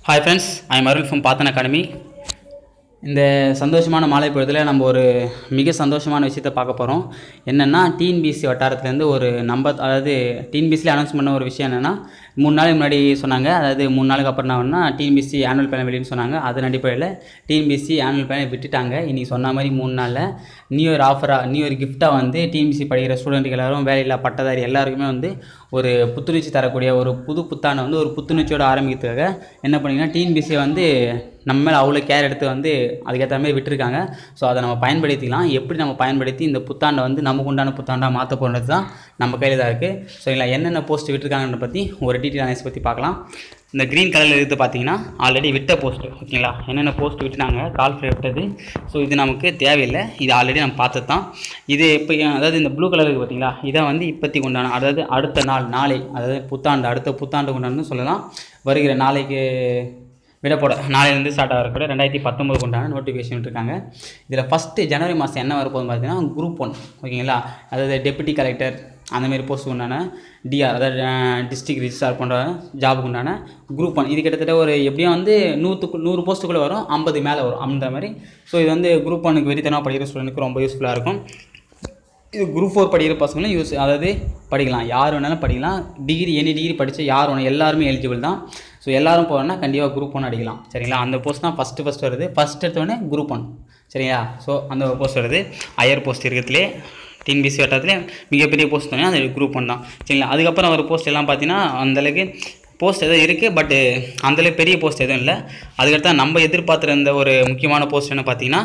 hi friends I Arul from Pathan academy இந்த சந்தோஷமான மாலை பொழுதில் நம்ம ஒரு மிக சந்தோஷமான விஷயத்தை பார்க்க போகிறோம் என்னென்னா டிஎன்பிசி வட்டாரத்துலேருந்து ஒரு நம்பர் அதாவது டிஎன்பிசியில் அனௌன்ஸ் பண்ண ஒரு விஷயம் என்னென்னா மூணு நாளைக்கு முன்னாடி சொன்னாங்க அதாவது மூணு நாளுக்கு அப்புறம் என்ன டிஎன்பிசி ஆனுவல் பிளான் வெளியின்னு சொன்னாங்க அதன் அடிப்படையில் டிஎன்பிசி ஆனுவல் பிளானை விட்டுட்டாங்க இன்றைக்கி சொன்ன மாதிரி மூணு நாளில் நியூ இயர் ஆஃபராக நியூ இயர் கிஃப்ட்டாக வந்து டிஎன்பிசி படிக்கிற ஸ்டூடெண்ட்டுக்கு எல்லாரும் வேலையில்லா பட்டதாரி எல்லாருக்குமே வந்து ஒரு புத்துணர்ச்சி தரக்கூடிய ஒரு புது புத்தாண்டை வந்து ஒரு புத்துணர்ச்சியோட ஆரம்பிக்கிறதுக்காக என்ன பண்ணிங்கன்னா டிஎன்பிசியை வந்து நம்ம மேலே அவ்வளோ கேர் எடுத்து வந்து அதுக்கேற்ற மாதிரி விட்டுருக்காங்க ஸோ அதை நம்ம பயன்படுத்திக்கலாம் எப்படி நம்ம பயன்படுத்தி இந்த புத்தாண்டை வந்து நமக்கு உண்டான புத்தாண்டாக மாற்ற போகிறது தான் நம்ம கையில் தான் இருக்குது ஸோ இல்லை என்னென்ன போஸ்ட் விட்டுருக்காங்கன்ற பற்றி ஒரு டீட்டெயில் அனலைஸ் பற்றி பார்க்கலாம் இந்த க்ரீன் கலரில் இருக்குது பார்த்தீங்கன்னா ஆல்ரெடி விட்ட போஸ்ட் ஓகேங்களா என்னென்ன போஸ்ட் விட்டுட்டாங்க கால் ஃப்ரே விட்டது ஸோ இது நமக்கு தேவையில்லை இது ஆல்ரெடி நம்ம பார்த்தது தான் இது இப்போ அதாவது இந்த ப்ளூ கலர் இருக்குது பார்த்தீங்களா இதை வந்து இப்போதைக்கு உண்டான அதாவது அடுத்த நாள் நாளை அதாவது புத்தாண்டு அடுத்த புத்தாண்டு உண்டானு சொல்லலாம் வருகிற நாளைக்கு விட போட நாளையிலேருந்து ஸ்டார்ட் ஆகிறக்கூட ரெண்டாயிரத்தி பத்தொம்பது உண்டான நோட்டிஃபிகேஷன் விட்டுருக்காங்க இதில் ஃபஸ்ட்டு ஜனவரி மாதம் என்ன வரப்போகுதுன்னு பார்த்தீங்கன்னா குரூப் ஒன் ஓகேங்களா அதாவது டெப்யூட்டி கலெக்டர் அந்தமாரி போஸ்ட் உண்டான டிஆர் அதாவது டிஸ்ட்ரிக்ட் ரிஜிஸ்டார் போன்ற ஜாபுக்கு உண்டான குரூப் ஒன் இது கிட்டத்தட்ட ஒரு எப்படியும் வந்து நூற்றுக்கு நூறு போஸ்ட்டுக்குள்ளே வரும் ஐம்பது மேலே வரும் அந்த மாதிரி ஸோ இது வந்து குரூப் ஒனுக்கு வெறித்தனமாக படிக்கிற ஸ்டூடெண்ட்டுக்கு ரொம்ப யூஸ்ஃபுல்லாக இருக்கும் இது குரூப் ஃபோர் படிக்கிற பசங்களும் யூஸ் அதாவது படிக்கலாம் யார் வேணாலும் படிக்கலாம் டிகிரி எனி டிகிரி படித்த யார் வேணும் எல்லாருமே எலிஜிபிள் தான் ஸோ எல்லாரும் போகிறோன்னா கண்டிப்பாக குரூப் ஒன் அடிக்கலாம் சரிங்களா அந்த போஸ்ட் தான் ஃபஸ்ட்டு ஃபஸ்ட் வருது ஃபஸ்ட் எடுத்தோடனே குரூப் ஒன் சரிங்களா ஸோ அந்த போஸ்ட் வருது ஹையர் போஸ்ட் இருக்கிறதுலே டிஎன்பிசி வட்டத்தில் மிகப்பெரிய போஸ்ட் தானே அது குரூப் ஒன் தான் சரிங்களா அதுக்கப்புறம் ஒரு போஸ்ட் எல்லாம் பார்த்தீங்கன்னா அந்தளவுக்கு போஸ்ட் எதுவும் இருக்குது பட்டு அந்தளவுக்கு பெரிய போஸ்ட் எதுவும் இல்லை அதுக்கடுத்து நம்ம எதிர்பார்த்துருந்த ஒரு முக்கியமான போஸ்ட் என்ன பார்த்தீங்கன்னா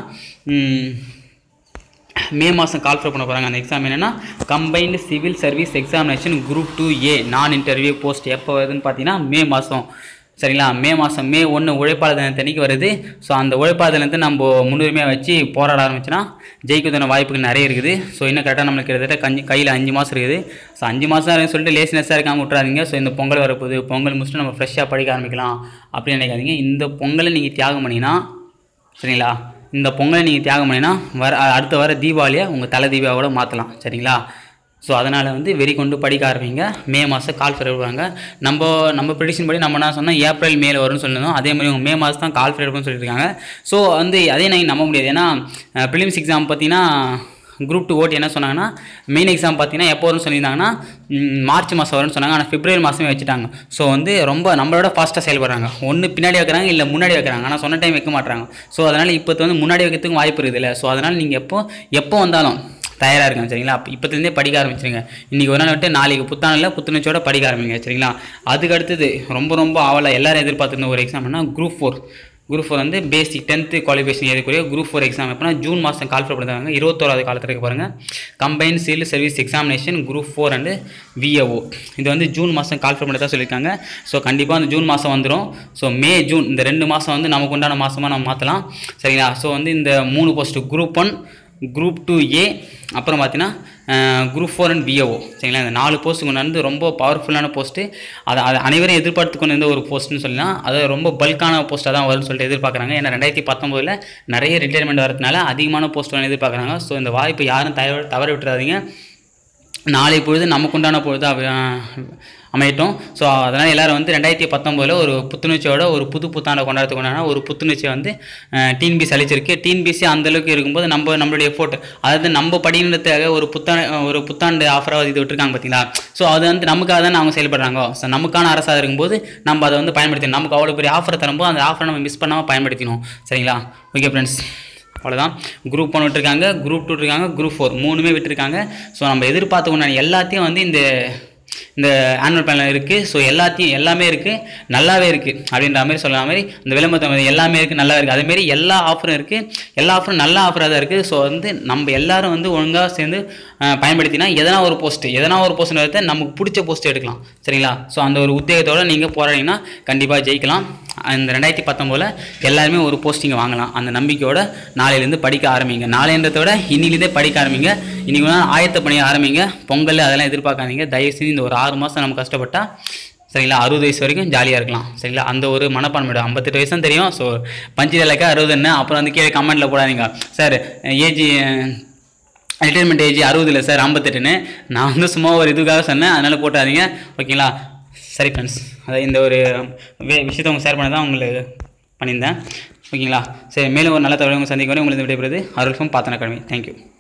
மே மாதம் கால்ஃபர் பண்ண போகிறாங்க அந்த எக்ஸாம் என்னென்னா combined civil service examination group two A non interview post எப்போ வருதுன்னு பார்த்தீங்கன்னா மே மாதம் சரிங்களா மே மாதம் மே ஒன்று உழைப்பாளர் தினத்தன்னைக்கு வருது ஸோ அந்த உழைப்பாளர் தினத்தை நம்ம முன்னுரிமையாக வச்சு போராட ஆரம்பிச்சுன்னா ஜெயிக்கிறதான வாய்ப்புகள் நிறைய இருக்குது ஸோ இன்னும் கரெக்டாக நம்மளுக்கு கிட்டத்தட்ட கஞ்சி கையில் அஞ்சு மாதம் இருக்குது ஸோ அஞ்சு மாதம் இருக்குன்னு சொல்லிட்டு லேசினஸாக இருக்காமல் விட்றாதீங்க ஸோ இந்த பொங்கல் வரப்போகுது பொங்கல் முடிச்சுட்டு நம்ம ஃப்ரெஷ்ஷாக படிக்க ஆரம்பிக்கலாம் அப்படின்னு நினைக்காதீங்க இந்த பொங்கலை நீங்கள் தியாகம் பண்ணிங்கன்னா சரிங்களா இந்த பொங்கலை நீங்கள் தியாகம் பண்ணினா வர அடுத்த வர தீபாவளியை உங்கள் தலை தீபாவோட மாற்றலாம் சரிங்களா ஸோ அதனால் வந்து வெறி கொண்டு படிக்க ஆரம்பிங்க மே மாதம் கால் ஃபேர் விடுவாங்க நம்ம நம்ம ப்ரெடிஷன் படி நம்ம என்ன சொன்னால் ஏப்ரல் மேல வரும்னு சொல்லியிருந்தோம் அதே மாதிரி உங்கள் மே மாதம் தான் கால் ஃபேர் எடுப்போம்னு சொல்லியிருக்காங்க ஸோ வந்து அதே நீங்கள் நம்ப முடியாது ஏன்னா ப்ரிலிம்ஸ் எக்ஸாம் பார்த்தீங்கன்னா குரூப் டூ ஓட்டி என்ன சொன்னாங்கன்னா மெயின் எக்ஸாம் பார்த்தீங்கன்னா எப்போ வரும்னு சொல்லியிருந்தாங்கன்னா மார்ச் மாதம் வரும்னு சொன்னாங்க ஆனால் பிப்ரவரி மாதமே வச்சுட்டாங்க ஸோ வந்து ரொம்ப நம்மளோட ஃபாஸ்ட்டாக செயல்படுறாங்க ஒன்று பின்னாடி வைக்கிறாங்க இல்லை முன்னாடி வைக்கிறாங்க ஆனால் சொன்ன டைம் வைக்க மாட்டாங்க ஸோ அதனால் இப்போ வந்து முன்னாடி வைக்கிறதுக்கும் வாய்ப்பு இருக்குது இல்லை ஸோ அதனால் நீங்கள் எப்போ எப்போ வந்தாலும் தயாராக இருக்காங்க சரிங்களா அப்போ இப்போத்துலேருந்தே படிக்க ஆரம்பிச்சிருங்க இன்றைக்கி ஒரு நாள் விட்டு நாளைக்கு புத்தாண்டில் புத்துணர்ச்சியோட படிக்க ஆரம்பிங்க சரிங்களா அதுக்கு அடுத்தது ரொம்ப ரொம்ப ஆவலாக எல்லாரும் எதிர்பார்த்துருந்த ஒரு எக்ஸாம்னா குரூப் ஃபோர் குரூப் ஃபோர் வந்து பேசிக் டென்த்து குவாலிஃபிகேஷன் எழுதக்கூடிய குரூப் ஃபோர் எக்ஸாம் எப்போனா ஜூன் மாதம் கால்ஃபர் பண்ணுறாங்க இருபத்தோராது காலத்தில் இருக்க பாருங்கள் combine civil service examination group four and VAO இது வந்து ஜூன் மாதம் கால்ஃபர் பண்ணி தான் சொல்லியிருக்காங்க ஸோ கண்டிப்பாக அந்த ஜூன் மாதம் வந்துடும் ஸோ மே ஜூன் இந்த ரெண்டு மாதம் வந்து நமக்கு உண்டான மாதமாக நம்ம மாற்றலாம் சரிங்களா ஸோ வந்து இந்த மூணு post group one group two A அப்புறம் பார்த்தீங்கன்னா குரூப் ஃபோர் அண்ட் பிஓஓ சரிங்களா இந்த நாலு போஸ்ட்டு கொண்டு வந்து ரொம்ப பவர்ஃபுல்லான போஸ்ட்டு அதை அதை அனைவரும் எதிர்பார்த்து கொண்டு இருந்த ஒரு போஸ்ட்னு சொல்லலாம் அது ரொம்ப பல்கான போஸ்ட்டாக தான் வரும்னு சொல்லிட்டு எதிர்பார்க்குறாங்க ஏன்னா ரெண்டாயிரத்தி பத்தொம்போதில் நிறைய ரிட்டையர்மெண்ட் வரதுனால அதிகமான போஸ்ட் வந்து எதிர்பார்க்குறாங்க ஸோ இந்த வாய்ப்பு யாரும் தவற தவற விட்டுறாதீங்க நாளை பொழுது நமக்குண்டான பொழுது அமையட்டும் ஸோ அதனால் எல்லோரும் வந்து ரெண்டாயிரத்தி பத்தொம்போதில் ஒரு புத்துணர்ச்சியோட ஒரு புது புத்தாண்டை கொண்டாடுறதுக்கு உண்டான ஒரு புத்துணர்ச்சியை வந்து டிஎன்பிசி அளிச்சிருக்கு டிஎன்பிசி அந்தளவுக்கு இருக்கும்போது நம்ம நம்மளுடைய எஃபோர்ட் அதாவது நம்ம படிக்கிறதுக்காக ஒரு புத்தாண்டு ஒரு புத்தாண்டு ஆஃபராக இது விட்டுருக்காங்க பார்த்தீங்களா ஸோ அது வந்து நமக்காக தான் அவங்க செயல்படுறாங்க ஸோ நமக்கான அரசாக இருக்கும்போது நம்ம அதை வந்து பயன்படுத்தணும் நமக்கு அவ்வளோ பெரிய ஆஃபரை தரும்போது அந்த ஆஃபரை நம்ம மிஸ் பண்ணாமல் பயன்படுத்திக்கணும் சரிங்களா ஓகே ஃப்ரெண்ட்ஸ் அவ்வளோதான் குரூப் ஒன் விட்டுருக்காங்க குரூப் டூ விட்டுருக்காங்க குரூப் ஃபோர் மூணுமே விட்டுருக்காங்க ஸோ நம்ம எதிர்பார்த்து உண்டான எல்லாத்தையும் வந்து இந்த இந்த ஆனுவல் பிளான் இருக்குது ஸோ எல்லாத்தையும் எல்லாமே இருக்குது நல்லாவே இருக்குது அப்படின்ற மாதிரி சொல்கிற மாதிரி இந்த விளம்பரத்தை எல்லாமே இருக்குது நல்லா இருக்குது அதேமாரி எல்லா ஆஃபரும் இருக்குது எல்லா ஆஃபரும் நல்ல ஆஃபராக தான் இருக்குது ஸோ வந்து நம்ம எல்லாரும் வந்து ஒழுங்காக சேர்ந்து பயன்படுத்தினா எதனா ஒரு போஸ்ட்டு எதனா ஒரு போஸ்ட்டு நமக்கு பிடிச்ச போஸ்ட் எடுக்கலாம் சரிங்களா ஸோ அந்த ஒரு உத்தேகத்தோடு நீங்கள் போராடிங்கன்னா கண்டிப்பாக ஜெயிக்கலாம் இந்த ரெண்டாயிரத்தி பத்தொம்போதில் எல்லாருமே ஒரு போஸ்டிங்கை வாங்கலாம் அந்த நம்பிக்கையோட நாளையிலேருந்து படிக்க ஆரம்பிங்க நாளைன்றத விட இன்னிலேருந்தே படிக்க ஆரம்பிங்க இன்றைக்கி வேணால் ஆயத்த பணிய ஆரம்பிங்க பொங்கல் அதெல்லாம் எதிர்பார்க்காதீங்க தயவு செஞ்சு இந்த ஒரு ஆறு மாதம் நம்ம கஷ்டப்பட்டால் சரிங்களா அறுபது வயசு வரைக்கும் ஜாலியாக இருக்கலாம் சரிங்களா அந்த ஒரு மனப்பான்மையோட ஐம்பத்தெட்டு வயசு தான் தெரியும் ஸோ பஞ்சு இலக்கா அறுபது என்ன அப்புறம் வந்து கீழே கமெண்ட்டில் போடாதீங்க சார் ஏஜ் ரிட்டைர்மெண்ட் ஏஜ் அறுபது இல்லை சார் ஐம்பத்தெட்டுன்னு நான் வந்து சும்மா ஒரு இதுக்காக சொன்னேன் அதனால் போட்டாதீங்க ஓகேங்களா சரி ஃப்ரெண்ட்ஸ் அதை இந்த ஒரு வே விஷயத்தை உங்க ஷேர் பண்ண தான் உங்களுக்கு பண்ணியிருந்தேன் ஓகேங்களா சரி மேலும் ஒரு நல்ல தகவலை உங்க சந்திக்க வரை உங்களுக்கு விடைபெறுது அருள்ஃபம் பாத்தன அகாடமி தேங்க்யூ